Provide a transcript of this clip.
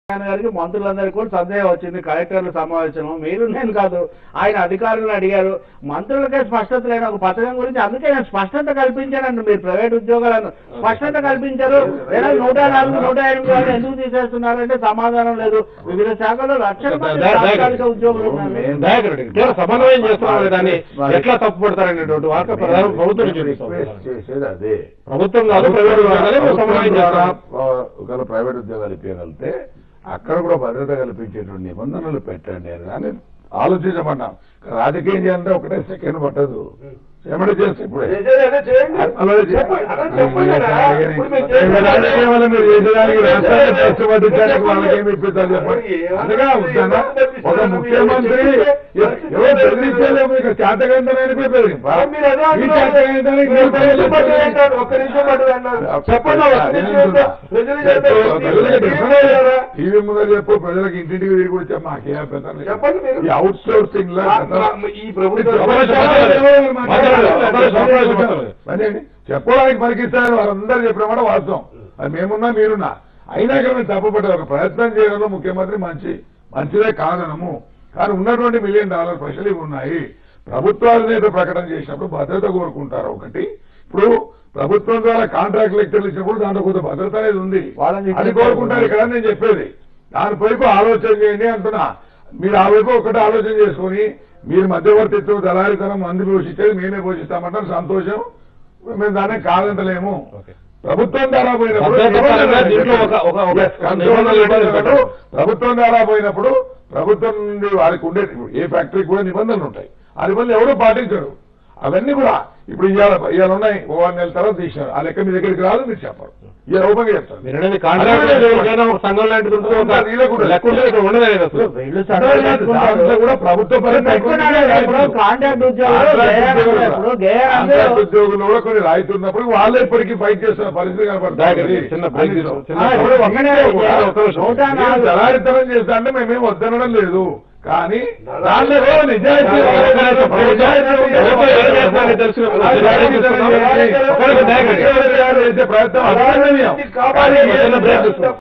ఆయన గారికి మంత్రులందరికీ కూడా సందేహం వచ్చింది కలెక్టర్ల సమావేశం మీరు నేను కాదు ఆయన అధికారులను అడిగారు మంత్రులకే స్పష్టత లేని ఒక పథకం గురించి అందుకే నేను స్పష్టత కల్పించానండి మీరు ప్రైవేట్ ఉద్యోగాలను స్పష్టత కల్పించారు లేదా నూట నాలుగు నూట ఎనిమిది వాళ్ళు ఎందుకు తీసేస్తున్నారంటే సమాధానం లేదు వివిధ శాఖల్లో లక్షల మంది దయ- దయ- తాత్కాలిక ఉద్యోగులు ఉన్నారు దయాకర్ రెడ్డి కేవలం సమన్వయం చేస్తున్నారు దాన్ని ఎట్లా తప్పుపడతారనేటువంటి వార్త ప్రధాన ప్రభుత్వం నుంచి రిక్వెస్ట్ వస్తుంది. చేసేది అదే ప్రభుత్వం కాదు ప్రైవేట్ ఉద్యోగాలే మేము ప్రభుత్వం సమన్వయం ద్వారా చేస్తాం ఒకవేళ ప్రైవేట్ ఉద్యోగాలు ఇప్పగలిగితే అక్కడ కూడా భద్రత కల్పించేటువంటి నిబంధనలు పెట్టండి అని దాన్ని ఆలోచించమన్నాం రాజకీయం చేయాలంటే ఒకటే సెకండ్ పట్టదు ఏమంటే చేస్తే ఇప్పుడే అలాగే రాజకీయం వల్ల మీరు చేసేదానికి రాష్ట్రాన్ని కష్టపడించడానికి వాళ్ళకి ఏమి ఇప్పిస్తారు చెప్పండి అందుగా ఉంటానా ఒక ముఖ్యమంత్రి ఎవరు బెదిరించలేము ఇక చేతగంతనైనా బెదిరింపా ఈ చేతగంతనానికి మీరు బెదిరించాలి. టీవీ ముందర చెప్పు ప్రజలకు ఇంటింటికి తిరిగి వచ్చా మాకేం అభ్యంతరం లేదు. చెప్పండి మీరు. ఈ అవుట్ సోర్సింగ్ లో ఈ ప్రభుత్వం అదేండి చెప్పడానికి పనికిస్తారు వాళ్ళందరూ చెప్పిన మాట వాస్తవం అది మేమున్నా మీరున్నా అయినా కానీ మేము తప్పుపడ్డ ఒక ప్రయత్నం చేయడంలో ముఖ్యమంత్రి మంచి మంచిదే కాదనము కానీ ఉన్నటువంటి మిలియన్ డాలర్ ప్రశ్నలు ఇవి ఉన్నాయి ప్రభుత్వాలు నేత ప్రకటన చేసినప్పుడు భద్రత కోరుకుంటారు ఒకటి ఇప్పుడు ప్రభుత్వం ద్వారా కాంట్రాక్ట్ లెక్చర్లు ఇచ్చినప్పుడు దాంట్లో కొంత భద్రత అనేది ఉంది వాళ్ళని అది కోరుకుంటారు ఇక్కడ నేను చెప్పేది దాని వైపు ఆలోచన చేయండి అంటున్నా మీరు ఆ వైపు ఒకటి ఆలోచన చేసుకొని మీరు మధ్యవర్తిత్వం దళారితనం మంది పోషించేది మేమే పోషిస్తామంటారు సంతోషం మేము దాన్ని కాదంటలేము ఓకే. ప్రభుత్వం ద్వారా పోయినప్పుడు భద్రత పరంగా దీంట్లో ఒక- ఒక- ఒక Yes, control నిబంధనలు పోయినప్పుడు పెట్టారు. ప్రభుత్వం ద్వారా పోయినప్పుడు ప్రభుత్వం నుండి వారికి ఉండే ఏ ఫ్యాక్టరీకి కూడా నిబంధనలు ఉంటాయి ఆ నిబంధనలు ఎవరు పాటించరు అవన్నీ కూడా ఇప్పుడు ఇవాళ ఇవాళ ఉన్నాయి ఓ ఆరు నెలల తర్వాత తీసినారు ఆ లెక్క మీ దగ్గరికి రాదు మీరు చెప్పరు ఇవాళ ఓపెన్గా చెప్తారు మీరు అనేది కాంట్రాక్ట్ ఎవరికైనా ఒక సంఘం లాంటిది ఉంటుంది ఒక వీళ్ళకు కూడా. లెక్క ఉంటుంది ఇక్కడ ఉండదు అనేది అసలు వీళ్ళు సర్వే చేసుకుంటారు. దాంట్లో కూడా ప్రభుత్వ పరం పెట్టుకున్నాడు ఇప్పుడు కాంట్రాక్ట్ ఉద్యోగాలు ఇప్పుడు గేయాలు కాంట్రాక్ట్ ఉద్యోగులు కూడా కొన్ని రాయితీ ఉన్నప్పుడు వాళ్ళే ఇప్పటికీ ఫైట్ చేస్తున్న పరిస్థితి కనపడుతుంది చిన్న break తీసుకో. చిన్న ఆ, ఇప్పుడు ఒక్కడే ఒక్కడే కూడా ఒక నిమిషం. నూట నాలుగు. దళారితనం చేస్తా అంటే మేమేం వద్దనడం లేదు కానీ దాంట్లో కూడా నిజాయితీ చేసే ప్రయత్నం అభినందనీయం. కానీ చిన్న break తీసుకో.